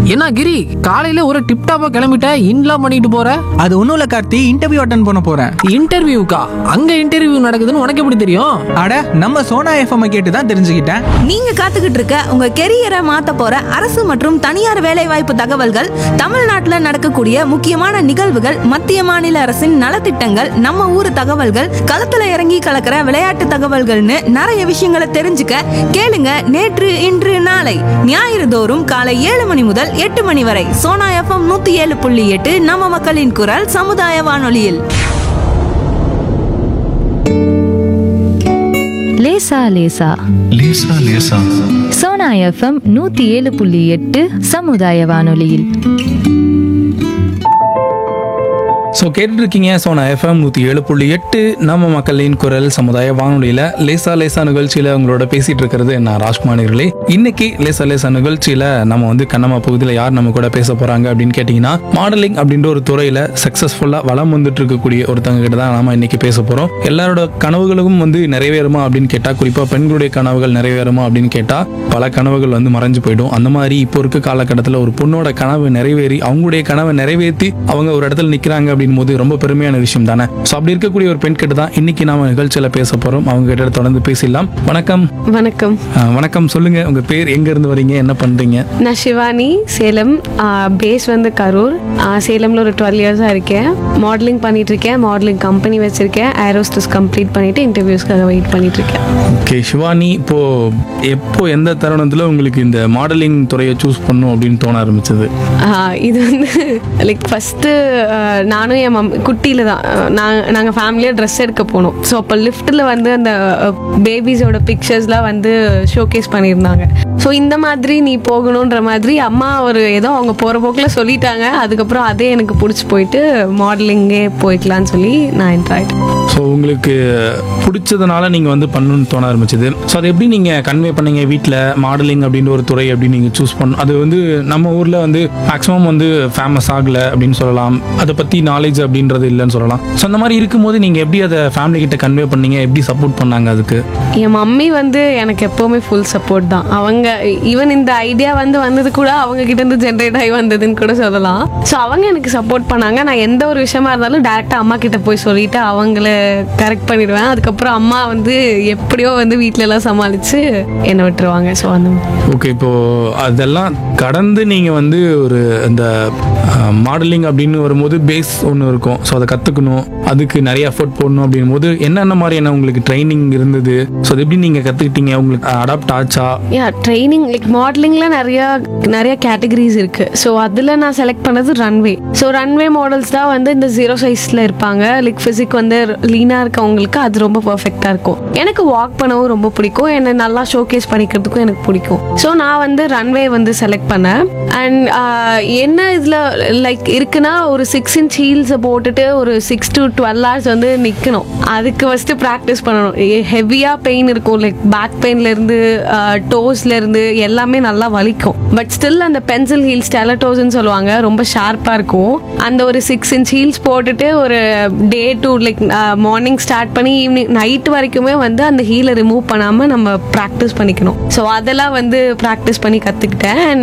என்ன கிரி காலையில ஒரு டிப் டாப்பா கிளம்பிட்ட இன்லாம் பண்ணிட்டு போற அது ஒன்றும் இல்லை கார்த்தி இன்டர்வியூ அட்டன் பண்ண போகிறேன் இன்டர்வியூக்கா அங்க இன்டர்வியூ நடக்குதுன்னு உனக்கு எப்படி தெரியும் அட நம்ம சோனா எஃப்எம் கேட்டு தான் தெரிஞ்சுக்கிட்டேன் நீங்க காத்துக்கிட்டு இருக்க உங்க கெரியரை மாத்த போற அரசு மற்றும் தனியார் வேலைவாய்ப்பு தகவல்கள் தமிழ்நாட்டுல நடக்கக்கூடிய முக்கியமான நிகழ்வுகள் மத்திய மாநில அரசின் நலத்திட்டங்கள் நம்ம ஊர் தகவல்கள் களத்துல இறங்கி கலக்கிற விளையாட்டு தகவல்கள்னு நிறைய விஷயங்களை தெரிஞ்சுக்க கேளுங்க நேற்று இன்று நாளை ஞாயிறு தோறும் காலை ஏழு மணி முதல் எட்டு மணி வரை சோனா எஃப்எம் நூத்தி ஏழு புள்ளி எட்டு நம்ம மக்களின் குரல் சமுதாய வானொலியில் லேசா லேசா லேசா லேசா சோனா எஃப்எம் நூத்தி ஏழு புள்ளி எட்டு சமுதாய வானொலியில் ஸோ கேட்டுருக்கீங்க ஸோ நான் எஃப்எம் நூற்றி ஏழு புள்ளி எட்டு நம்ம மக்களின் குரல் சமுதாய வானொலியில் லேசா லேசா நிகழ்ச்சியில் உங்களோட பேசிட்டு இருக்கிறது நான் ராஜ்குமாரிகளே இன்னைக்கு லேசா லேசா நிகழ்ச்சியில் நம்ம வந்து கண்ணம்மா பகுதியில் யார் நம்ம கூட பேச போகிறாங்க அப்படின்னு கேட்டிங்கன்னா மாடலிங் அப்படின்ற ஒரு துறையில் சக்ஸஸ்ஃபுல்லாக வளம் வந்துட்டு இருக்கக்கூடிய ஒருத்தவங்க கிட்ட தான் நாம இன்னைக்கு பேச போகிறோம் எல்லாரோட கனவுகளும் வந்து நிறைவேறுமா அப்படின்னு கேட்டால் குறிப்பாக பெண்களுடைய கனவுகள் நிறைவேறுமா அப்படின்னு கேட்டால் பல கனவுகள் வந்து மறைஞ்சு போயிடும் அந்த மாதிரி இப்போ இருக்க காலகட்டத்தில் ஒரு பொண்ணோட கனவு நிறைவேறி அவங்களுடைய கனவை நிறைவேற்றி அவங்க ஒரு இடத்துல நிற்கிறாங்க அப்படின் போது ரொம்ப பெருமையான விஷயம் தானே ஸோ அப்படி இருக்கக்கூடிய ஒரு பெண் கிட்ட தான் இன்னைக்கு நாம நிகழ்ச்சியில் பேச போகிறோம் அவங்க கிட்ட தொடர்ந்து பேசிடலாம் வணக்கம் வணக்கம் அஹ், வணக்கம் சொல்லுங்க உங்க பேர் எங்க இருந்து வரீங்க என்ன பண்றீங்க நான் சிவானி சேலம் பேஸ் வந்து கரூர் ஆ, சேலம்ல ஒரு டுவெல் இயர்ஸாக இருக்கேன் மாடலிங் பண்ணிட்டு இருக்கேன் மாடலிங் கம்பெனி வச்சிருக்கேன் ஏரோஸ்டஸ் கம்ப்ளீட் பண்ணிட்டு இன்டர்வியூஸ்க்காக வெயிட் பண்ணிட்டு இருக்கேன் ஓகே சிவானி இப்போ எப்போ எந்த தருணத்தில் உங்களுக்கு இந்த மாடலிங் துறையை சூஸ் பண்ணும் அப்படின்னு தோண ஆரம்பிச்சது ஆ, இது வந்து லைக் ஃபஸ்ட்டு நானும் என் மம் குட்டியில் தான் நாங்கள் நாங்கள் ஃபேமிலியாக ட்ரெஸ் எடுக்க போனோம் ஸோ அப்போ லிஃப்ட்டில் வந்து அந்த பேபிஸோட பிக்சர்ஸ்லாம் வந்து ஷோகேஸ் பண்ணியிருந்தாங்க ஸோ இந்த மாதிரி நீ போகணுன்ற மாதிரி அம்மா ஒரு ஏதோ அவங்க போகிற போக்கில் சொல்லிட்டாங்க அதுக்கப்புறம் அதே எனக்கு பிடிச்சி போயிட்டு மாடலிங்கே போய்க்கலான்னு சொல்லி நான் என்ட்ரு ஆகிட்டேன் ஸோ உங்களுக்கு பிடிச்சதுனால நீங்கள் வந்து பண்ணணும்னு தோண ஆரம்பிச்சது ஸோ அதை எப்படி நீங்கள் கன்வே பண்ணீங்க வீட்டில் மாடலிங் அப்படின்ற ஒரு துறை அப்படின்னு நீங்கள் சூஸ் பண்ணணும் அது வந்து நம்ம ஊரில் வந்து மேக்ஸிமம் வந்து ஃபேமஸ் ஆகலை அப்படின்னு சொல்லலாம் அதை பற்றி நாலேஜ் அப்படின்றது இல்லைன்னு சொல்லலாம் ஸோ அந்த மாதிரி இருக்கும்போது நீங்கள் எப்படி அதை ஃபேமிலி கிட்ட கன்வே பண்ணீங்க எப்படி சப்போர்ட் பண்ணாங்க அதுக்கு என் மம்மி வந்து எனக்கு எப்போவுமே ஃபுல் சப்போர்ட் தான் அவங்க ஈவன் இந்த ஐடியா வந்து வந்தது கூட அவங்க கிட்ட இருந்து ஜென்ரேட் ஆகி வந்ததுன்னு கூட சொல்லலாம் ஸோ அவங்க எனக்கு சப்போர்ட் பண்ணாங்க நான் எந்த ஒரு விஷயமா இருந்தாலும் டேரெக்டாக அம்மா கிட்ட போய் சொல்லிட்டு அவங்கள கரெக்ட் பண்ணிடுவேன் அதுக்கப்புறம் அம்மா வந்து எப்படியோ வந்து வீட்ல எல்லாம் சமாளிச்சு என்னை விட்டுருவாங்க ஸோ அந்த மாதிரி. ஓகே இப்போ அதெல்லாம் கடந்து நீங்கள் வந்து ஒரு இந்த மாடலிங் அப்படின்னு வரும்போது பேஸ் ஒன்று இருக்கும் ஸோ அதை கற்றுக்கணும் அதுக்கு நிறைய எஃபர்ட் போடணும் அப்படின் போது என்னென்ன மாதிரியான உங்களுக்கு ட்ரைனிங் இருந்தது ஸோ அது எப்படி நீங்கள் கற்றுக்கிட்டீங்க உங்களுக்கு அடாப்ட் ஆச்சா யா ட்ரைனிங் லைக் மாடலிங்கில் நிறைய நிறைய கேட்டகரிஸ் இருக்கு ஸோ அதில் நான் செலக்ட் பண்ணது ரன்வே ஸோ ரன்வே மாடல்ஸ் தான் வந்து இந்த ஜீரோ சைஸில் இருப்பாங்க லைக் ஃபிசிக் வந்து லீனாக இருக்கவங்களுக்கு அது ரொம்ப பர்ஃபெக்டாக இருக்கும் எனக்கு வாக் பண்ணவும் ரொம்ப பிடிக்கும் என்னை நல்லா ஷோகேஸ் பண்ணிக்கிறதுக்கும் எனக்கு பிடிக்கும் ஸோ நான் வந்து ரன்வே வந்து செலக்ட் பண்ணேன் அண்ட் என்ன இதில் லைக் இருக்குன்னா ஒரு சிக்ஸ் இன்ச் ஹீல்ஸை போட்டுட்டு ஒரு சிக்ஸ் டு டுவெல் ஹவர்ஸ் வந்து நிற்கணும் அதுக்கு ஃபஸ்ட்டு ப்ராக்டிஸ் பண்ணணும் ஹெவியாக பெயின் இருக்கும் லைக் பேக் பெயின்லேருந்து டோஸ்லேருந்து எல்லாமே நல்லா வலிக்கும் பட் ஸ்டில் அந்த பென்சில் ஹீல்ஸ் டெலட்டோஸ்ன்னு சொல்லுவாங்க ரொம்ப ஷார்ப்பாக இருக்கும் அந்த ஒரு சிக்ஸ் இன்ச் ஹீல்ஸ் போட்டுட்டு ஒரு day to like morning start பண்ணி ஈவினிங் நைட் வரைக்குமே வந்து அந்த ஹீலை ரிமூவ் பண்ணாமல் நம்ம ப்ராக்டிஸ் பண்ணிக்கணும் ஸோ அதெல்லாம் வந்து ப்ராக்டிஸ் பண்ணி கற்றுக்கிட்டேன்